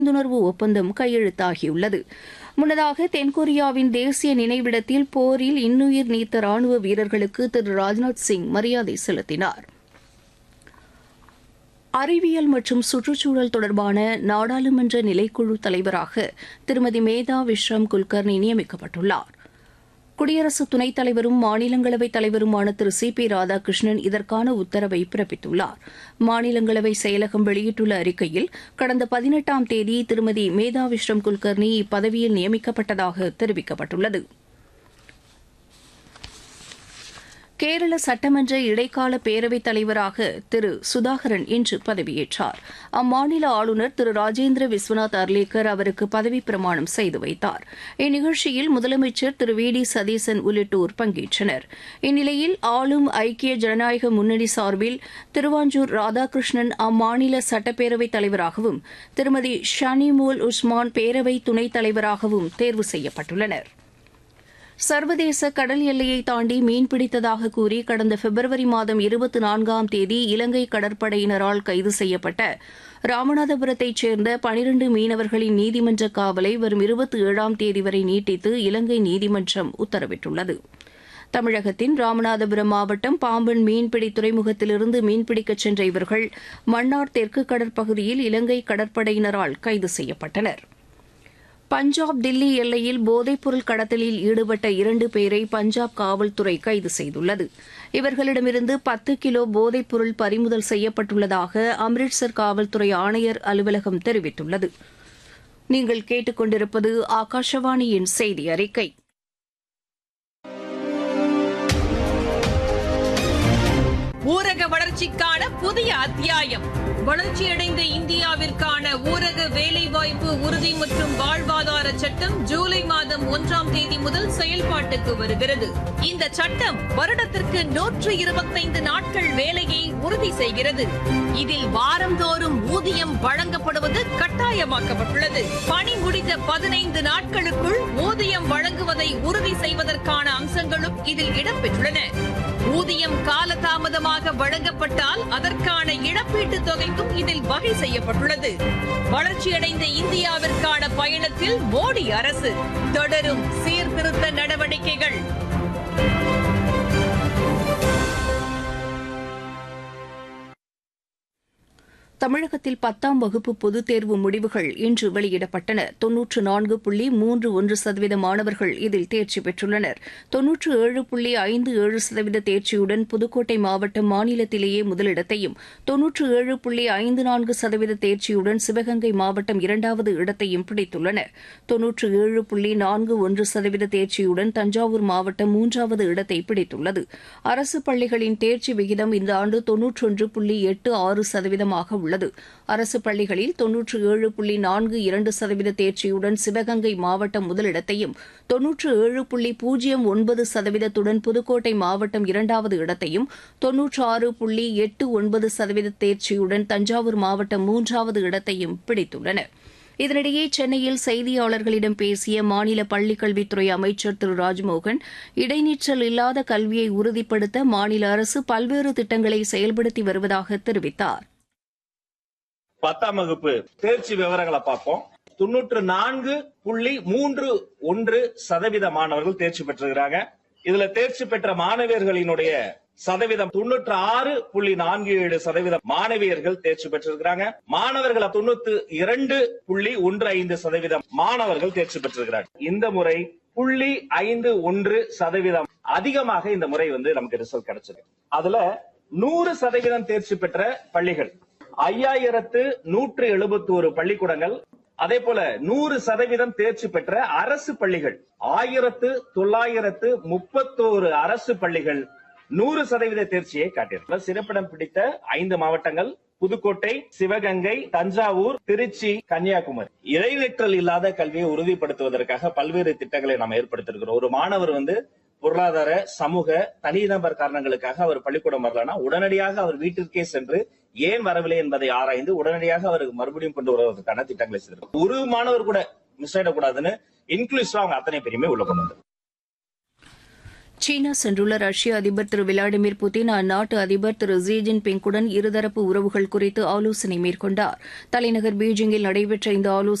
புரிந்துணர்வு ஒப்பந்தம் கையெழுத்தாகியுள்ளது முன்னதாக தென்கொரியாவின் தேசிய நினைவிடத்தில் போரில் இன்னுயிர் நீத்த ராணுவ வீரர்களுக்கு திரு ராஜ்நாத் சிங் மரியாதை செலுத்தினார் அறிவியல் மற்றும் சுற்றுச்சூழல் தொடர்பான நாடாளுமன்ற நிலைக்குழு தலைவராக திருமதி மேதா விஸ்ரம் குல்கர்னி நியமிக்கப்பட்டுள்ளார் குடியரசு துணைத் தலைவரும் மாநிலங்களவை தலைவருமான திரு சி பி ராதாகிருஷ்ணன் இதற்கான உத்தரவை பிறப்பித்துள்ளார் மாநிலங்களவை செயலகம் வெளியிட்டுள்ள அறிக்கையில் கடந்த பதினெட்டாம் தேதி திருமதி மேதா விஸ்ரம் குல்கர்னி இப்பதவியில் நியமிக்கப்பட்டதாக தெரிவிக்கப்பட்டுள்ளது கேரள சட்டமன்ற இடைக்கால பேரவைத் தலைவராக திரு சுதாகரன் இன்று பதவியேற்றார் அம்மாநில ஆளுநர் திரு ராஜேந்திர விஸ்வநாத் அர்லேக்கர் அவருக்கு பதவிப் பிரமாணம் செய்து வைத்தார் இந்நிகழ்ச்சியில் முதலமைச்சர் திரு வி டி சதீசன் உள்ளிட்டோர் பங்கேற்றனர் இந்நிலையில் ஆளும் ஐக்கிய ஜனநாயக முன்னணி சார்பில் திருவாஞ்சூர் ராதாகிருஷ்ணன் அம்மாநில சட்டப்பேரவைத் தலைவராகவும் திருமதி ஷனிமோல் உஸ்மான் பேரவை துணைத் தலைவராகவும் தேர்வு செய்யப்பட்டுள்ளனா் சர்வதேச கடல் எல்லையை தாண்டி மீன்பிடித்ததாக கூறி கடந்த பிப்ரவரி மாதம் இருபத்தி நான்காம் தேதி இலங்கை கடற்படையினரால் கைது செய்யப்பட்ட ராமநாதபுரத்தைச் சேர்ந்த பனிரண்டு மீனவர்களின் நீதிமன்ற காவலை வரும் இருபத்தி ஏழாம் தேதி வரை நீட்டித்து இலங்கை நீதிமன்றம் உத்தரவிட்டுள்ளது தமிழகத்தின் ராமநாதபுரம் மாவட்டம் பாம்பன் மீன்பிடி துறைமுகத்திலிருந்து மீன்பிடிக்கச் சென்ற இவர்கள் மன்னார் தெற்கு கடற்பகுதியில் இலங்கை கடற்படையினரால் கைது செய்யப்பட்டனா் பஞ்சாப் தில்லி எல்லையில் போதைப்பொருள் கடத்தலில் ஈடுபட்ட இரண்டு பேரை பஞ்சாப் காவல்துறை கைது செய்துள்ளது இவர்களிடமிருந்து பத்து கிலோ போதைப்பொருள் பறிமுதல் செய்யப்பட்டுள்ளதாக அம்ரிட்சர் காவல்துறை ஆணையர் அலுவலகம் தெரிவித்துள்ளது நீங்கள் கேட்டுக்கொண்டிருப்பது ஆகாஷவாணியின் செய்தி அறிக்கை ஊரக வளர்ச்சிக்கான புதிய அத்தியாயம் வளர்ச்சியடைந்த இந்தியாவிற்கான ஊரக வேலைவாய்ப்பு உறுதி மற்றும் வாழ்வாதார சட்டம் ஜூலை மாதம் ஒன்றாம் தேதி முதல் செயல்பாட்டுக்கு வருகிறது இந்த சட்டம் வருடத்திற்கு நூற்று இருபத்தைந்து நாட்கள் வேலையை உறுதி செய்கிறது இதில் வாரந்தோறும் ஊதியம் வழங்கப்படுவது கட்டாயமாக்கப்பட்டுள்ளது பணி முடிந்த பதினைந்து நாட்களுக்குள் ஊதியம் வழங்குவதை உறுதி செய்வதற்கான அம்சங்களும் இதில் இடம்பெற்றுள்ளன ஊதியம் காலதாமதமாக வழங்கப்பட்டால் அதற்கான இழப்பீட்டுத் தொகைக்கும் இதில் வகை செய்யப்பட்டுள்ளது வளர்ச்சியடைந்த இந்தியாவிற்கான பயணத்தில் மோடி அரசு தொடரும் சீர்திருத்த நடவடிக்கைகள் தமிழகத்தில் பத்தாம் வகுப்பு பொதுத் தேர்வு முடிவுகள் இன்று வெளியிடப்பட்டன தொன்னூற்று நான்கு புள்ளி மூன்று ஒன்று சதவீத மாணவர்கள் இதில் தேர்ச்சி பெற்றுள்ளனர் தொன்னூற்று ஏழு புள்ளி ஐந்து ஏழு சதவீத தேர்ச்சியுடன் புதுக்கோட்டை மாவட்டம் மாநிலத்திலேயே முதலிடத்தையும் தொன்னூற்று ஏழு புள்ளி ஐந்து நான்கு சதவீத தேர்ச்சியுடன் சிவகங்கை மாவட்டம் இரண்டாவது இடத்தையும் பிடித்துள்ளன தொன்னூற்று ஏழு புள்ளி நான்கு ஒன்று சதவீத தேர்ச்சியுடன் தஞ்சாவூர் மாவட்டம் மூன்றாவது இடத்தை பிடித்துள்ளது அரசு பள்ளிகளின் தேர்ச்சி விகிதம் இந்த ஆண்டு தொன்னூற்றொன்று புள்ளி எட்டு ஆறு சதவீதமாக உள்ளது உள்ளது அரசு பள்ளிகளில் தொன்னூற்று ஏழு புள்ளி நான்கு இரண்டு சதவீத தேர்ச்சியுடன் சிவகங்கை மாவட்டம் முதலிடத்தையும் தொன்னூற்று ஏழு புள்ளி பூஜ்ஜியம் ஒன்பது சதவீதத்துடன் புதுக்கோட்டை மாவட்டம் இரண்டாவது இடத்தையும் தொன்னூற்று ஆறு புள்ளி எட்டு ஒன்பது சதவீத தேர்ச்சியுடன் தஞ்சாவூர் மாவட்டம் மூன்றாவது இடத்தையும் பிடித்துள்ளன இதனிடையே சென்னையில் செய்தியாளர்களிடம் பேசிய மாநில பள்ளிக்கல்வித்துறை அமைச்சர் திரு ராஜ்மோகன் இடைநிற்றல் இல்லாத கல்வியை உறுதிப்படுத்த மாநில அரசு பல்வேறு திட்டங்களை செயல்படுத்தி வருவதாக தெரிவித்தார் பத்தாம் வகுப்பு தேர்ச்சி விவரங்களை பார்ப்போம் தொண்ணூற்று நான்கு புள்ளி மூன்று ஒன்று சதவீத மாணவர்கள் தேர்ச்சி பெற்றிருக்கிறாங்க இதுல தேர்ச்சி பெற்ற மாணவியர்களினுடைய சதவீதம் தொண்ணூற்று ஆறு புள்ளி நான்கு ஏழு சதவீதம் மாணவியர்கள் தேர்ச்சி பெற்றிருக்கிறாங்க மாணவர்கள் தொண்ணூத்தி இரண்டு புள்ளி ஒன்று ஐந்து சதவீதம் மாணவர்கள் தேர்ச்சி பெற்றிருக்கிறாங்க இந்த முறை புள்ளி ஐந்து ஒன்று சதவீதம் அதிகமாக இந்த முறை வந்து நமக்கு ரிசல்ட் கிடைச்சது அதுல நூறு சதவீதம் தேர்ச்சி பெற்ற பள்ளிகள் ஐயாயிரத்து நூற்று எழுபத்தி ஒரு பள்ளிக்கூடங்கள் அதே போல நூறு சதவீதம் தேர்ச்சி பெற்ற அரசு பள்ளிகள் ஆயிரத்து தொள்ளாயிரத்து முப்பத்தோரு அரசு பள்ளிகள் நூறு சதவீத தேர்ச்சியை காட்டியிருக்க சிறப்பிடம் பிடித்த ஐந்து மாவட்டங்கள் புதுக்கோட்டை சிவகங்கை தஞ்சாவூர் திருச்சி கன்னியாகுமரி இடைநிற்றல் இல்லாத கல்வியை உறுதிப்படுத்துவதற்காக பல்வேறு திட்டங்களை நாம் ஏற்படுத்தியிருக்கிறோம் ஒரு மாணவர் வந்து பொருளாதார சமூக தனிநபர் காரணங்களுக்காக அவர் பள்ளிக்கூடம் வரலன்னா உடனடியாக அவர் வீட்டிற்கே சென்று ஏன் வரவில்லை என்பதை ஆராய்ந்து உடனடியாக அவருக்கு மறுபடியும் கொண்டு வருவதற்கான திட்டங்களை செய்திருக்கும் ஒரு மாணவர் கூட மிஸ் ஆயிடக்கூடாதுன்னு இன்க்ளூசிவா அவங்க அத்தனை பேருமே உள்ள கொண்டு வந்தார் சீனா சென்றுள்ள ரஷ்ய அதிபர் திரு விளாடிமிர் புட்டின் அந்நாட்டு அதிபர் திரு ஜி ஜின்பிங்குடன் இருதரப்பு உறவுகள் குறித்து ஆலோசனை மேற்கொண்டார் தலைநகர் பீஜிங்கில் நடைபெற்ற இந்த ஆலோசனை